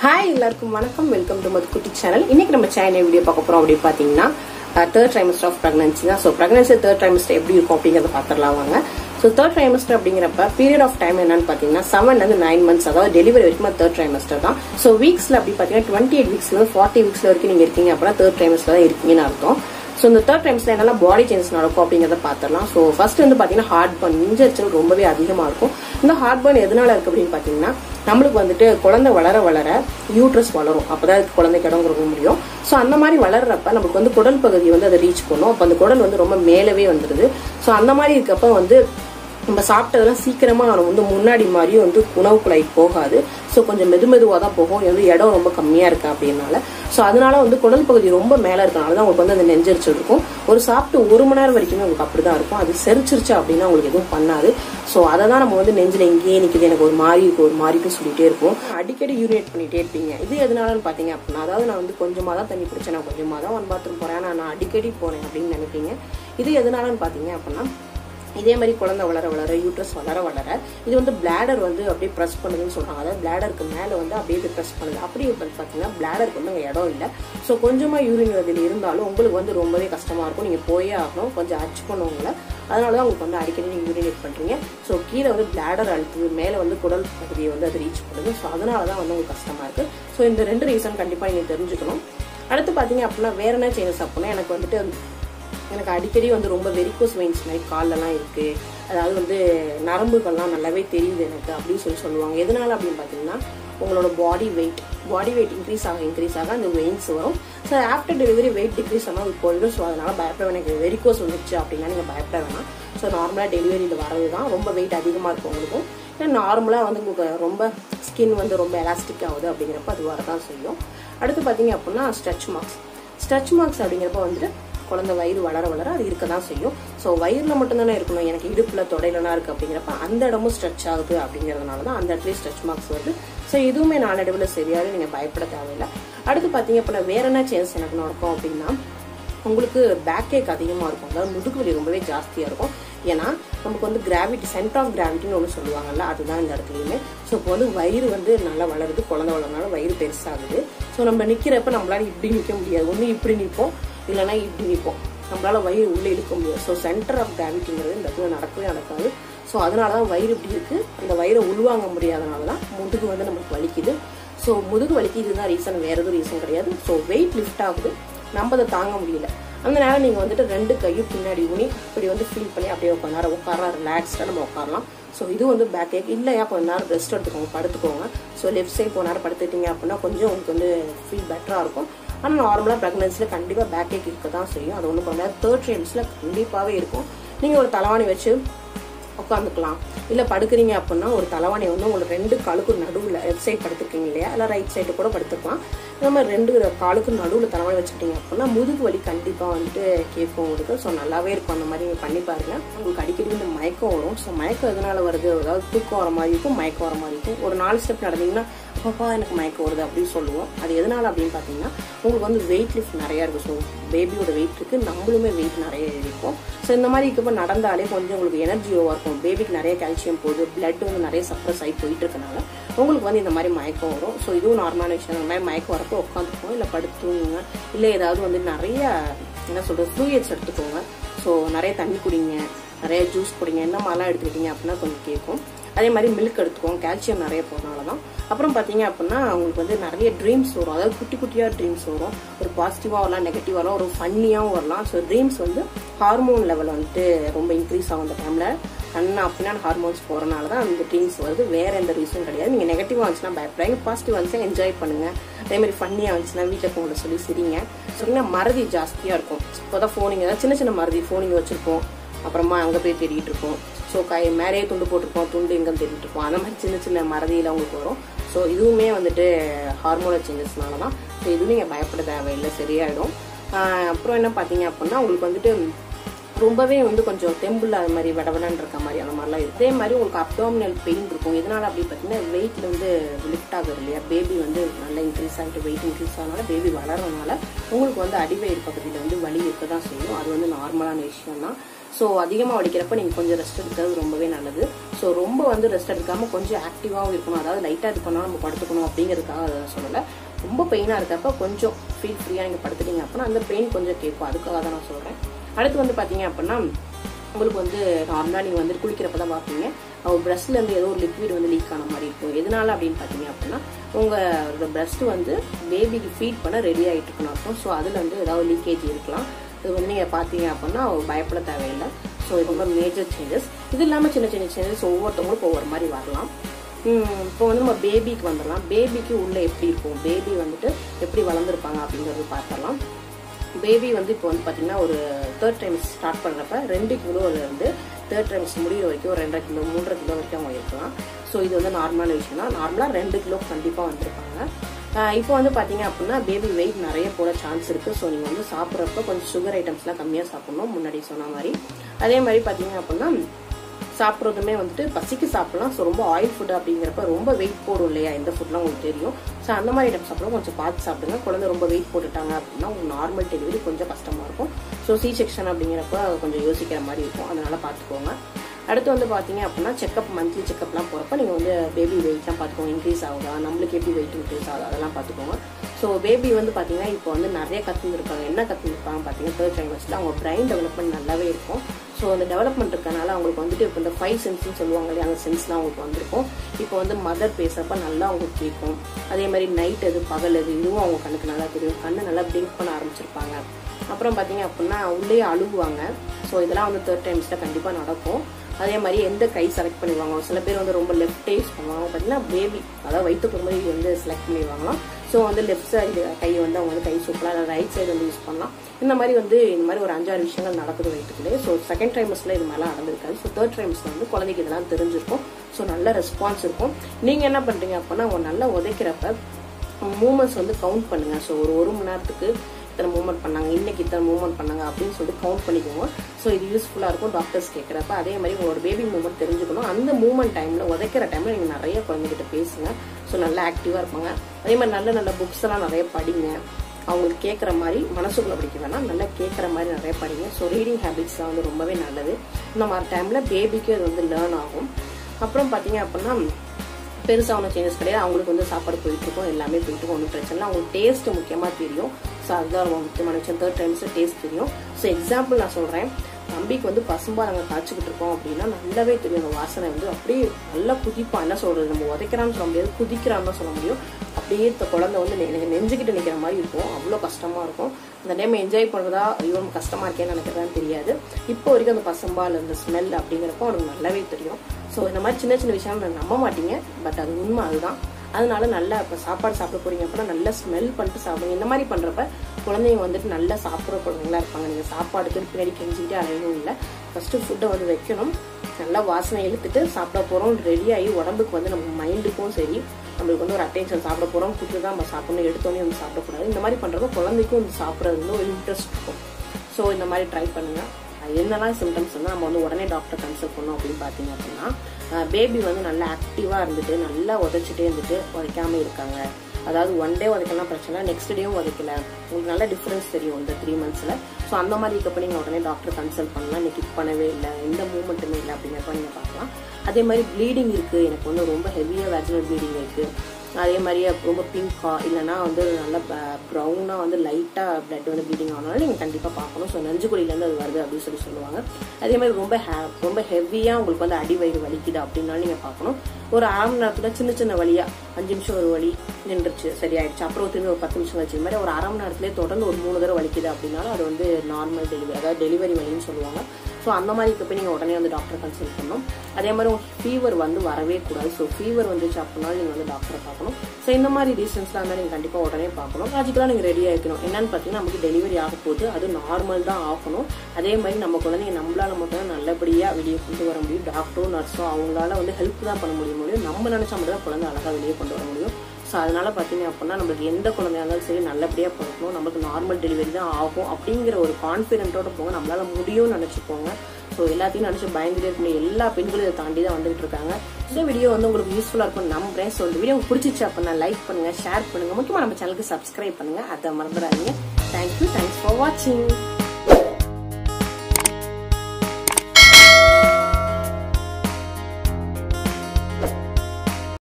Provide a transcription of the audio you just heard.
hi எல்லாருக்கும் வணக்கம் welcome to மது குட்டி சேனல் இன்னைக்கு நம்ம சேனல் வீடியோ பார்க்க போறோம் அப்படின்னு பாத்தீங்கன்னா தேர்ட் ட்ரைமஸ்டர் ஆஃப் பிரெக்னன்சி தான் ஸோ பிரெக்னன்சி தேர்ட் ட்ரைமஸ்டர் எப்படி இருக்கும் அப்படிங்கறத பார்த்துடலாம் வாங்க ஸோ தேர்ட் ட்ரைமஸ்டர் அப்படிங்கிறப்ப பீரியட் ஆஃப் டைம் என்னன்னு பாத்தீங்கன்னா செவன்ல இருந்து நைன் மந்த்ஸ் அதாவது டெலிவரி வரைக்கும் தேர்ட் ட்ரைமஸ்டர் தான் ஸோ வீக்ஸ்ல அப்படி பாத்தீங்கன்னா டுவெண்ட்டி எயிட் வீக்ஸ்ல இருந்து ஃபார்ட்டி வீக்ஸ்ல வரைக்கும் நீங்க இருக்கீங்க அப்படின்னா தேர்ட் ட்ரைமஸ்டர் தான் இருக்கீங்கன்னு அர்த்தம் ஸோ இந்த தேர்ட் டைம்ஸ்ல என்னெல்லாம் பாடி சேஞ்ச் நடக்கும் அப்படிங்கறத பார்த்துடலாம் ஸோ ஃபர்ஸ்ட் வந்து பாத்தீங்கன்னா ஹார்ட் பர்ன் நெஞ்சரிச்சல் ரொம்பவே அதிகமா இருக்கும் இந்த ஹார்ட் பர்ன் எதனால இருக்கு அப்படின்னு பாத்தீங்கன்னா நம்மளுக்கு வந்துட்டு குழந்தை வளர வளர யூட்ரஸ் வளரும் அப்பதான் அதுக்கு குழந்தைக்கு இடம் கொடுக்க முடியும் ஸோ அந்த மாதிரி வளர்றப்ப நமக்கு வந்து குடல் பகுதியை வந்து அதை ரீச் பண்ணும் அப்போ அந்த குடல் வந்து ரொம்ப மேலவே வந்துடுது ஸோ அந்த மாதிரி இருக்கப்ப வந்து நம்ம சாப்பிட்டதெல்லாம் சீக்கிரமா நம்ம வந்து முன்னாடி மாதிரி வந்து உணவு குழாய் போகாது ஸோ கொஞ்சம் மெது மெதுவாக தான் போகும் இது வந்து இடம் ரொம்ப கம்மியா இருக்கு அப்படின்னால ஸோ அதனால வந்து குடல் பகுதி ரொம்ப மேல இருக்கனால தான் உங்களுக்கு வந்து அந்த நெஞ்சரிச்சல் இருக்கும் ஒரு சாப்பிட்டு ஒரு மணி நேரம் வரைக்குமே உங்களுக்கு அப்படிதான் இருக்கும் அது செரிச்சிருச்சு அப்படின்னா உங்களுக்கு எதுவும் பண்ணாது ஸோ அதை தான் நம்ம வந்து நெஞ்சில் இங்கேயே நிற்குது எனக்கு ஒரு மாதிரி இருக்கு ஒரு மாதிரி இருக்குன்னு சொல்லிட்டே இருப்போம் அடிக்கடி யூரினேட் பண்ணிட்டே இருப்பீங்க இது எதனாலன்னு பார்த்தீங்க அப்படின்னா அதாவது நான் வந்து கொஞ்சமாக தான் தண்ணி பிடிச்சேன் நான் கொஞ்சமாக தான் ஒன் பாத்ரூம் போறேன் ஆனால் நான் அடிக்கடி போறேன் அப்படின்னு நினைப்பீங்க இது எதனாலன்னு பார்த்தீங்க அப்படின்னா இதே மாதிரி குழந்தை வளர வளர யூட்ரஸ் வளர வளர இது வந்து பிளாடர் வந்து அப்படியே ப்ரெஸ் பண்ணுதுன்னு சொல்றாங்க அதாவது பிளாடருக்கு மேலே வந்து அப்படியே இது ப்ரெஸ் பண்ணுது அப்படி வந்து பார்த்தீங்கன்னா பிளாடருக்கு வந்து அங்கே இடம் இல்லை ஸோ கொஞ்சமா யூரின் அதில் இருந்தாலும் உங்களுக்கு வந்து ரொம்பவே கஷ்டமா இருக்கும் நீங்க போயே ஆகணும் கொஞ்சம் அச் பண்ணுவங்கள அதனால தான் உங்களுக்கு வந்து அடிக்கடி நீங்கள் யூரினேட் பண்றீங்க ஸோ கீழே வந்து பிளாடர் அழுத்துது மேலே வந்து குடல் பகுதியை வந்து அது ரீச் பண்ணுது ஸோ அதனால தான் வந்து உங்களுக்கு கஷ்டமா இருக்கு ஸோ இந்த ரெண்டு ரீசன் கண்டிப்பாக நீங்கள் தெரிஞ்சுக்கணும் அடுத்து பார்த்தீங்க அப்படின்னா வேற என்ன சேஞ்சஸ் அப்படின்னா எனக்கு வந்துட்டு எனக்கு அடிக்கடி வந்து ரொம்ப வெரிகோஸ் வெயின்ஸ் மாதிரி கால்லலாம் இருக்கு அதாவது வந்து நரம்புகள்லாம் நல்லாவே தெரியுது எனக்கு அப்படின்னு சொல்லி சொல்லுவாங்க எதனால அப்படின்னு பார்த்தீங்கன்னா உங்களோட body weight body weight increase ஆக இன்க்ரீஸ் ஆக அந்த வெயின்ஸ் வரும் so after delivery weight decrease ஆனால் அது போயிடும் ஸோ அதனால பயப்பட வேணாம் எனக்கு வெரிகோஸ் வந்துச்சு அப்படின்னா நீங்கள் பயப்பட வேணாம் ஸோ நார்மலாக டெலிவரியில் வரது தான் ரொம்ப வெயிட் அதிகமாக இருக்கும் உங்களுக்கும் ஏன்னா நார்மலாக வந்து உங்களுக்கு ரொம்ப ஸ்கின் வந்து ரொம்ப எலாஸ்டிக் ஆகுது அப்படிங்கிறப்ப அது வரதான் செய்யும் அடுத்து பார்த்தீங்க அப்படின்னா ஸ்ட்ரெச் மார்க்ஸ் ஸ்ட்ரெச் மார்க்ஸ் அப்படிங்கிறப்ப வந்துட்டு குழந்தை வயிறு வளர வளர அது இருக்க தான் செய்யும் ஸோ வயிறுல மட்டும்தானே இருக்கணும் எனக்கு இடுப்புல தொடையிலலாம் இருக்கு அப்படிங்கிறப்ப அந்த இடமும் ஸ்ட்ரெச் ஆகுது அப்படிங்கிறதுனால தான் அந்த இடத்துல ஸ்ட்ரெச் மார்க்ஸ் வருது ஸோ இதுவுமே நாளடைவில் சரியாது நீங்க பயப்பட தேவையில்லை அடுத்து பார்த்தீங்க அப்படின்னா வேற என்ன சேஞ்ச் எனக்கு நடக்கும் அப்படின்னா உங்களுக்கு பேக் ஏக் அதிகமாக இருக்கும் அதாவது முதுகு வலி ரொம்பவே ஜாஸ்தியாக இருக்கும் ஏன்னா நமக்கு வந்து கிராவிட்டி சென்டர் ஆஃப் கிராவிட்டின்னு ஒன்று சொல்லுவாங்கல்ல அதுதான் இந்த இடத்துலையுமே ஸோ இப்போ வந்து வயிறு வந்து நல்லா வளருது குழந்தை வளர்னால வயிறு பெருசாகுது ஸோ நம்ம நிற்கிறப்ப நம்மளால இப்படி நிற்க முடியாது ஒன்று இப்படி நிற்போம் இல்லைன்னா இப்படி நிற்போம் நம்மளால வயிறு உள்ளே இழுக்க முடியாது ஸோ சென்டர் ஆஃப் கிராவிட்டிங்கிறது இந்த இடத்துல நடக்கவே நடக்காது ஸோ அதனால தான் வயிறு இப்படி இருக்கு அந்த வயிறை உள்வாங்க முடியாதனால தான் முதுகு வந்து நமக்கு வலிக்குது ஸோ முதுகு வலிக்கு இதுதான் ரீசன் வேற எதுவும் ரீசன் கிடையாது ஸோ வெயிட் லிஃப்ட் ஆகுது நம்ம அதை தாங்க முடியல அந்த நேரம் நீங்கள் வந்துட்டு ரெண்டு கையும் பின்னாடி ஊனி இப்படி வந்து ஃபீல் பண்ணி அப்படியே உட்காந்து நேரம் உட்காரலாம் ரிலாக்ஸ்டாக நம்ம உட்காரலாம் ஸோ இது வந்து பேக் ஏக் இல்லையா கொஞ்ச நேரம் ரெஸ்ட் எடுத்துக்கோங்க படுத்துக்கோங்க ஸோ லெஃப்ட் சைட் கொஞ்ச நேரம் படுத்துட்டீங்க அப்படின்னா கொஞ்சம் உங்களுக்கு வந்து ஃபீல் பெட்டராக இருக்கும் ஆனால் நார்மலாக ப்ரெக்னன்சியில் கண்டிப்பாக பேக் ஏக் இருக்க தான் செய்யும் அது ஒன்றும் பண்ணாது தேர்ட் ட்ரெயின்ஸில் கண்டிப்பாகவே இருக்கும் நீங்கள் ஒரு தலைவாணி வச்சு உட்காந்துக்கலாம் இல்லை படுக்கிறீங்க அப்படின்னா ஒரு தலைவாணி வந்து உங்களுக்கு ரெண்டு காலுக்கு நடுவில் லெஃப்ட் சைட் படுத்துருக்கீங்க இல்லையா இல்லை ரைட் சைடு கூட படுத்துக்கலாம் நம்ம ரெண்டு காலுக்கு நடுவில் தலைவாணி வச்சுக்கிட்டீங்க அப்படின்னா முதுகு வலி கண்டிப்பாக வந்துட்டு கேட்கும் உங்களுக்கு ஸோ நல்லாவே இருக்கும் அந்த மாதிரி நீங்கள் பண்ணி பாருங்க உங்களுக்கு அடிக்கடி இந்த மயக்கம் வரும் ஸோ மயக்கம் எதனால வருது அதாவது தூக்கம் வர மாதிரி இருக்கும் மயக்கம் வர மாதிரி இருக்கும் ஒரு நாலு ஸ்டெப் நடந்தீங்கன்னா அப்பப்பா எனக்கு மயக்கம் வருது அப்படின்னு சொல்லுவோம் அது எதனால அப்படின்னு பார்த்தீங்கன்னா உங்களுக்கு வந்து வெயிட் லிஃப்ட் நிறையா இருக்கும் ஸோ பேபியோட வெயிட் இருக்கு நம்மளுமே வெயிட் நிறைய இருக்கும் ஸோ இந்த மாதிரி இருக்கப்போ நடந்தாலே கொஞ்சம் உங்களுக்கு எனர்ஜி லோவாக இருக்கும் பேபிக்கு நிறைய கால்சியம் போகுது பிளட் வந்து நிறைய சப்ரஸ் ஆகி போயிட்டு இருக்கனால உங்களுக்கு வந்து இந்த மாதிரி மயக்கம் வரும் ஸோ இதுவும் நார்மலான விஷயம் இந்த மாதிரி மயக்கம் வரப்போ உட்காந்துக்கோங்க இல்லை படுத்துங்க இல்லை ஏதாவது வந்து நிறைய என்ன சொல்றது ஃப்ளூயிட்ஸ் எடுத்துக்கோங்க ஸோ நிறைய தண்ணி குடிங்க நிறைய ஜூஸ் குடிங்க இந்த மாதிரிலாம் எடுத்துக்கிட்டீங்க அப்படின்னா கொஞ்சம் கேட்கும் அதே மாதிரி மில்க் எடுத்துக்கோங்க கால்சியம் நிறைய போகிறனால தான் அப்புறம் பார்த்தீங்க அப்படின்னா உங்களுக்கு வந்து நிறைய ட்ரீம்ஸ் வரும் அதாவது குட்டி குட்டியாக ட்ரீம்ஸ் வரும் ஒரு பாசிட்டிவாக வரலாம் நெகட்டிவாக வரலாம் ஒரு ஃபன்னியாகவும் வரலாம் ஸோ ட்ரீம்ஸ் வந்து ஹார்மோன் லெவல் வந்துட்டு ரொம்ப இன்க்ரீஸ் ஆகும் அந்த டைமில் கண்ணா அப்படின்னா ஹார்மோன்ஸ் போகிறனால தான் அந்த ட்ரீம்ஸ் வருது வேற எந்த ரீசனும் கிடையாது நீங்கள் நெகட்டிவாக வந்துச்சுன்னா பயப்படாங்க பாசிட்டிவ் வந்துச்சுன்னா என்ஜாய் பண்ணுங்க அதே மாதிரி ஃபன்னியாக வந்துச்சுன்னா வீட்டில் உங்களை சொல்லி சிரிங்க சொன்னீங்கன்னா மறதி ஜாஸ்தியாக இருக்கும் இப்போ தான் ஃபோனிங் ஏதாவது சின்ன சின்ன மறதி ஃபோனிங் வச்சிருப்போம் அப்புறமா அங்கே போய் தேடிட்டு இருப்போம் ஸோ கை மேலேயே துண்டு போட்டிருப்போம் துண்டு எங்கே தேடிட்டு இருப்போம் அந்த மாதிரி சின்ன சின்ன மறதியில் உங்களுக்கு வரும் ஸோ இதுவுமே வந்துட்டு ஹார்மோனல் சேஞ்சஸ்னால தான் ஸோ இதுவும் நீங்கள் பயப்பட தேவையில்லை சரியாயிடும் அப்புறம் என்ன பார்த்தீங்க அப்படின்னா உங்களுக்கு வந்துட்டு ரொம்பவே வந்து கொஞ்சம் தெம்புல அது மாதிரி விடவிடன்னு இருக்க மாதிரி அந்த மாதிரிலாம் இருக்கும் அதே மாதிரி உங்களுக்கு அப்டாமினல் பெயின் இருக்கும் எதனால அப்படி பார்த்தீங்கன்னா வெயிட்ல வந்து லிஃப்ட் ஆகுது இல்லையா பேபி வந்து நல்லா இன்க்ரீஸ் ஆகிட்டு வெயிட் இன்க்ரீஸ் ஆனால பேபி வளர்றதுனால உங்களுக்கு வந்து அடிவயிறு பகுதியில் வந்து வலி இருக்க தான் செய்யும் அது வந்து நார்மலான விஷயம் தான் ஸோ அதிகமாக வலிக்கிறப்ப நீங்கள் கொஞ்சம் ரெஸ்ட் எடுக்கிறது ரொம்பவே நல்லது ஸோ ரொம்ப வந்து ரெஸ்ட் எடுக்காம கொஞ்சம் ஆக்டிவாகவும் இருக்கணும் அதாவது லைட்டாக இது பண்ணால் நம்ம படுத்துக்கணும் அப்படிங்கிறதுக்காக அதை சொல்லலை ரொம்ப பெயினாக இருக்கப்ப கொஞ்சம் ஃபீல் ஃப்ரீயாக நீங்கள் படுத்துட்டீங்க அப்படின்னா அந்த பெயின் கொஞ்சம் கேட்கும் அதுக்காக தான் நான் சொல்கிறேன் அடுத்து வந்து பார்த்தீங்க அப்படின்னா உங்களுக்கு வந்து நார்மலாக நீங்கள் வந்து குளிக்கிறப்ப தான் பார்ப்பீங்க உங்கள் ப்ரெஸ்ட்லேருந்து ஏதோ ஒரு லிக்விட் வந்து லீக் ஆன மாதிரி இருக்கும் எதனால அப்படின்னு பார்த்தீங்க அப்படின்னா உங்கள் ப்ரெஸ்ட் வந்து பேபிக்கு ஃபீட் பண்ண ரெடி ஆகிட்டு இருக்கணும் அர்த்தம் ஸோ அதில் வந்து ஏதாவது லீக்கேஜ் இருக்கலாம் இது வந்து நீங்கள் பார்த்தீங்க அப்படின்னா பயப்பட தேவையில்லை ஸோ இது ரொம்ப மேஜர் சேஞ்சஸ் இது இல்லாமல் சின்ன சின்ன சேஞ்சஸ் ஒவ்வொருத்தவங்களுக்கும் ஒவ்வொரு மாதிரி வரலாம் இப்போ வந்து நம்ம பேபிக்கு வந்துடலாம் பேபிக்கு உள்ள எப்படி இருக்கும் பேபி வந்துட்டு எப்படி வளர்ந்துருப்பாங்க அப்படிங்கிறது பார்த்துடலாம் பேபி வந்து இப்போ வந்து பார்த்தீங்கன்னா ஒரு தேர்ட் டைம்ஸ் ஸ்டார்ட் பண்ணுறப்ப ரெண்டு கிலோலேருந்து தேர்ட் டைம்ஸ் முடிகிற வரைக்கும் ஒரு ரெண்டரை கிலோ மூன்றரை கிலோ வரைக்கும் அவங்க இருக்கலாம் ஸோ இது வந்து நார்மலான விஷயம் தான் நார்மலாக ரெண்டு கிலோ கண்டிப்பாக வந்திருப்பாங்க இப்போ வந்து பார்த்தீங்க அப்படின்னா பேபி வெயிட் நிறைய போட சான்ஸ் இருக்குது ஸோ நீங்கள் வந்து சாப்பிட்றப்ப கொஞ்சம் சுகர் ஐட்டம்ஸ்லாம் கம்மியாக சாப்பிடணும் முன்னாடி சொன்ன மாதிரி அதே மாதிரி பார்த்தீங்க அப்படின்னா சாப்பிட்றதுமே வந்துட்டு பசிக்கு சாப்பிடலாம் ஸோ ரொம்ப ஆயில் ஃபுட் அப்படிங்கிறப்ப ரொம்ப வெயிட் போடும் இல்லையா எந்த ஃபுட்லாம் உங்களுக்கு தெரியும் ஸோ அந்த மாதிரி ஐட்டம் சாப்பிடலாம் கொஞ்சம் பார்த்து சாப்பிடுங்க குழந்தை ரொம்ப வெயிட் போட்டுட்டாங்க அப்படின்னா உங்களுக்கு நார்மல் டெலிவரி கொஞ்சம் கஷ்டமாக இருக்கும் ஸோ சி செக்ஷன் அப்படிங்கிறப்ப கொஞ்சம் யோசிக்கிற மாதிரி இருக்கும் அதனால பார்த்துக்கோங்க அடுத்து வந்து பார்த்தீங்க அப்படின்னா செக்அப் மந்த்லி செக்அப்லாம் போகிறப்ப நீங்கள் வந்து பேபி வெயிட்லாம் பார்த்துக்கோங்க இன்க்ரீஸ் ஆகுதா நம்மளுக்கு எப்படி வெயிட் இன்க்ரீஸ் ஆகுதா அதெல்லாம் பார்த்துக்கோங்க ஸோ பேபி வந்து பார்த்தீங்கன்னா இப்போ வந்து நிறைய கற்றுருப்பாங்க என்ன கற்றுருப்பாங்க பார்த்தீங்கன்னா தேர்ட் டைமர்ஸில் அவங்க பிரைன் டெவலப்மெண்ட் நல்லாவே இருக்கும் ஸோ அந்த டெவலப்மெண்ட் இருக்கனால அவங்களுக்கு வந்துட்டு இப்போ இந்த ஃபைவ் சென்ஸ்னு சொல்லுவாங்க இல்லையா அந்த சென்ஸ்லாம் அவங்களுக்கு வந்திருக்கும் இப்போ வந்து மதர் பேசுகிறப்ப நல்லா அவங்களுக்கு கேட்கும் அதே மாதிரி நைட் எது பகல் எது இதுவும் அவங்க கண்ணுக்கு நல்லா தெரியும் கண்ணு நல்லா பிளிங்க் பண்ண ஆரம்பிச்சிருப்பாங்க அப்புறம் பார்த்தீங்க அப்படின்னா உள்ளேயே அழுகுவாங்க ஸோ இதெல்லாம் வந்து தேர்ட் டைம்ஸில் கண்டிப்பாக நடக்கும் அதே மாதிரி எந்த கை செலக்ட் பண்ணிடுவாங்க சில பேர் வந்து ரொம்ப லெஃப்டே யூஸ் பண்ணுவாங்க பார்த்தீங்கன்னா பேபி அதாவது வயிற்றுக்கு மாதிரி வந்து செலக்ட் பண்ணிடுவாங்களாம் ஸோ வந்து லெஃப்ட் சைடு கை வந்து அவங்க வந்து கை சூப்பலாம் இல்லை ரைட் சைடு வந்து யூஸ் பண்ணலாம் இந்த மாதிரி வந்து இந்த மாதிரி ஒரு அஞ்சாறு விஷயங்கள் நடக்குது வயிற்றுக்குள்ளே ஸோ செகண்ட் ட்ரைமஸ்ல இது மாதிரிலாம் நடந்திருக்காது ஸோ தேர்ட் ட்ரைமஸ்ல வந்து குழந்தைக்கு இதெல்லாம் தெரிஞ்சிருக்கும் ஸோ நல்ல ரெஸ்பான்ஸ் இருக்கும் நீங்கள் என்ன பண்ணுறீங்க அப்படின்னா அவங்க நல்லா உதைக்கிறப்ப மூமெண்ட்ஸ் வந்து கவுண்ட் பண்ணுங்க ஸோ ஒரு ஒரு மணி நேரத்துக்கு இத்தனை மூவ்மெண்ட் பண்ணாங்க இன்னைக்கு இத்தனை மூவ்மெண்ட் பண்ணாங்க அப்படின்னு சொல்லிட்டு கவுண்ட் பண்ணிக்கோங்க ஸோ இது யூஸ்ஃபுல்லாக இருக்கும் டாக்டர்ஸ் கேட்குறப்ப அதே மாதிரி உங்களோட பேபி மூவ்மெண்ட் தெரிஞ்சுக்கணும் அந்த மூவ்மெண்ட் டைமில் உதைக்கிற டைமில் நீங்கள் நிறைய குழந்தைகிட்ட பேசுங்க ஸோ நல்லா ஆக்டிவாக இருப்பாங்க அதே மாதிரி நல்ல நல்ல புக்ஸ் எல்லாம் நிறைய படிங்க அவங்களுக்கு கேட்குற மாதிரி மனசுக்குள்ள படிக்க வேணாம் நல்லா கேட்குற மாதிரி நிறைய படிங்க ஸோ ரீடிங் ஹேபிட்ஸ் தான் வந்து ரொம்பவே நல்லது இந்த மாதிரி டைமில் பேபிக்கு அது வந்து லேர்ன் ஆகும் அப்புறம் பார்த்தீங்க அப்படின்னா பெருசாக ஒன்றும் சேஞ்சஸ் கிடையாது அவங்களுக்கு வந்து சாப்பாடு போயிட்டு இருக்கும் எல்லாமே போயிட்டு இருக்கும் ஒன்றும் பிரச்சனை இல்லை அவங்களுக்கு டேஸ்ட் முக்கியமாக தெரியும் ஸோ அதுதான் ரொம்ப முக்கியமான விஷயம் தேர்ட் டைம்ஸ் டேஸ்ட் தெரியும் ஸோ எக்ஸாம்பிள் நான் சொல்கிறேன் தம்பிக்கு வந்து பசும்பா நாங்கள் காய்ச்சிக்கிட்டு இருக்கோம் அப்படின்னா நல்லாவே தெரியும் அந்த வாசனை வந்து அப்படியே நல்லா குதிப்பான் என்ன சொல்றது நம்ம உதைக்கிறான்னு சொல்ல முடியாது குதிக்கிறான்னு தான் சொல்ல முடியும் அப்படியே இந்த குழந்தை வந்து எனக்கு நெஞ்சுக்கிட்டு நிற்கிற மாதிரி இருக்கும் அவ்வளோ கஷ்டமா இருக்கும் அந்த டைம் என்ஜாய் பண்ணுறதா ஐயோ கஷ்டமா இருக்கேன்னு நினைக்கிறதான்னு தெரியாது இப்போ வரைக்கும் அந்த பசும்பால் அந்த ஸ்மெல் அப்படிங்கிறப்போ அவனுக்கு நல்லாவே தெரியும் ஸோ இந்த மாதிரி சின்ன சின்ன விஷயம் நான் நம்ப மாட்டீங்க பட் அது உண்மை அதுதான் அதனால நல்லா இப்போ சாப்பாடு சாப்பிட போறீங்க அப்படின்னா நல்லா ஸ்மெல் பண்ணிட்டு சாப்பிடுங்க இந்த மாதிரி பண்றப்ப குழந்தைங்க வந்துட்டு நல்லா சாப்பிட்ற குழந்தைங்களா இருப்பாங்க நீங்க சாப்பாடுக்கு பின்னாடி கெஞ்சிக்கிட்டே அலையணும் இல்லை ஃபர்ஸ்ட் ஃபுட்டை வந்து வைக்கணும் நல்லா வாசனை இழுத்துட்டு சாப்பிட போறோம் ரெடி ஆகி உடம்புக்கு வந்து நம்ம மைண்டுக்கும் சரி நம்மளுக்கு வந்து ஒரு அட்டென்ஷன் சாப்பிட போறோம் கொடுத்து தான் நம்ம சாப்பிடணும் எடுத்தோடனே வந்து சாப்பிடக்கூடாது இந்த மாதிரி பண்றப்ப குழந்தைக்கும் வந்து சாப்பிட்றது வந்து ஒரு இன்ட்ரெஸ்ட் இருக்கும் ஸோ இந்த மாதிரி ட்ரை பண்ணுங்க என்னெல்லாம் சிம்டம்ஸ் வந்து நம்ம வந்து உடனே டாக்டர் கன்சல்ட் பண்ணோம் அப்படின்னு பார்த்தீங்க அப்படின்னா பேபி வந்து நல்லா ஆக்டிவாக இருந்துட்டு நல்லா உதைச்சிட்டே இருந்துட்டு உதைக்காம இருக்காங்க அதாவது ஒன் டே உதைக்கலாம் பிரச்சனை நெக்ஸ்ட் டேயும் உதைக்கல உங்களுக்கு நல்ல டிஃப்ரென்ஸ் தெரியும் இந்த த்ரீ மந்த்ஸில் ஸோ அந்த மாதிரி இருக்கப்ப நீங்கள் உடனே டாக்டர் கன்சல்ட் பண்ணலாம் இன்னைக்கு கிக் பண்ணவே இல்லை எந்த மூவ்மெண்ட்டுமே இல்லை அப்படிங்கிறப்ப நீங்கள் பார்க்கலாம் அதே மாதிரி ப்ளீடிங் இருக்குது எனக்கு வந்து ரொம்ப ஹெவியாக வேஜினல் ப்ளீடிங் இருக்குது அதே மாதிரியே ரொம்ப பிங்கா இல்லைனா வந்து நல்லா ப்ரௌனாக வந்து லைட்டாக பிளட் வந்து ப்ளீடிங் ஆனாலும் நீங்கள் கண்டிப்பாக பார்க்கணும் ஸோ நெஞ்சுக்குடியிலேருந்து அது வருது அப்படின்னு சொல்லி சொல்லுவாங்க அதே மாதிரி ரொம்ப ஹே ரொம்ப ஹெவியாக உங்களுக்கு வந்து அடி வயிறு வலிக்குது அப்படின்னாலும் நீங்கள் பார்க்கணும் ஒரு அரை மணி நேரத்தில் சின்ன சின்ன வழியாக அஞ்சு நிமிஷம் ஒரு வலி நின்றுச்சு சரியாயிடுச்சு அப்புறம் திரும்பி ஒரு பத்து நிமிஷம் வச்சு இந்த மாதிரி ஒரு அரை மணி நேரத்துலேயே தொடர்ந்து ஒரு மூணு தடவை வலிக்குது அப்படின்னாலும் அது வந்து நார்மல் டெலிவரி அதாவது டெலிவரி வலின்னு சொல்லுவாங்க ஸோ அந்த மாதிரி இருக்கப்ப நீங்கள் உடனே வந்து டாக்டரை கன்சல்ட் பண்ணணும் அதே மாதிரி உங்களுக்கு ஃபீவர் வந்து வரவே கூடாது ஸோ ஃபீவர் வந்துச்சு அப்படின்னா நீங்கள் வந்து டாக்டரை பார்க்கணும் ஸோ இந்த மாதிரி ரீசன்ஸ்லாம் இருந்தால் நீங்கள் கண்டிப்பாக உடனே பார்க்கணும் லாஜிக்கலாக நீங்கள் ரெடி ஆகிக்கணும் என்னன்னு பார்த்தீங்கன்னா நமக்கு டெலிவரி ஆக போகுது அது நார்மல் தான் ஆகணும் அதே மாதிரி நம்ம குழந்தைங்க நம்மளால மட்டும் தான் நல்லபடியாக வெளியே கொண்டு வர முடியும் டாக்டரோ நர்ஸோ அவங்களால வந்து ஹெல்ப் தான் பண்ண முடிய முடியும் நம்ம நினச்சா மட்டும் தான் குழந்தை அழகாக வெளியே கொண்டு வர முடியும் ஸோ அதனால பார்த்தீங்க அப்படின்னா நம்மளுக்கு எந்த குழந்தையா இருந்தாலும் சரி நல்லபடியாக பிறக்கணும் நம்மளுக்கு நார்மல் டெலிவரி தான் ஆகும் அப்படிங்கிற ஒரு கான்ஃபிடென்ட்டோட போங்க நம்மளால முடியும்னு நினச்சிக்கோங்க ஸோ எல்லாத்தையும் நினச்சி பயந்துட்டே இருக்கணும் எல்லா பெண்களும் இதை தாண்டி தான் வந்துட்டு இருக்காங்க இந்த வீடியோ வந்து உங்களுக்கு யூஸ்ஃபுல்லாக இருக்கும் நம்புறேன் ஸோ இந்த வீடியோ உங்களுக்கு பிடிச்சிச்சு அப்படின்னா லைக் பண்ணுங்க ஷேர் பண்ணுங்க முக்கியமாக நம்ம சேனலுக்கு சப்ஸ்கிரைப் பண்ணுங்க அதை மறந்துடாதீங்க தேங்க்யூ தேங்க்ஸ் ஃபார் வாட்சிங்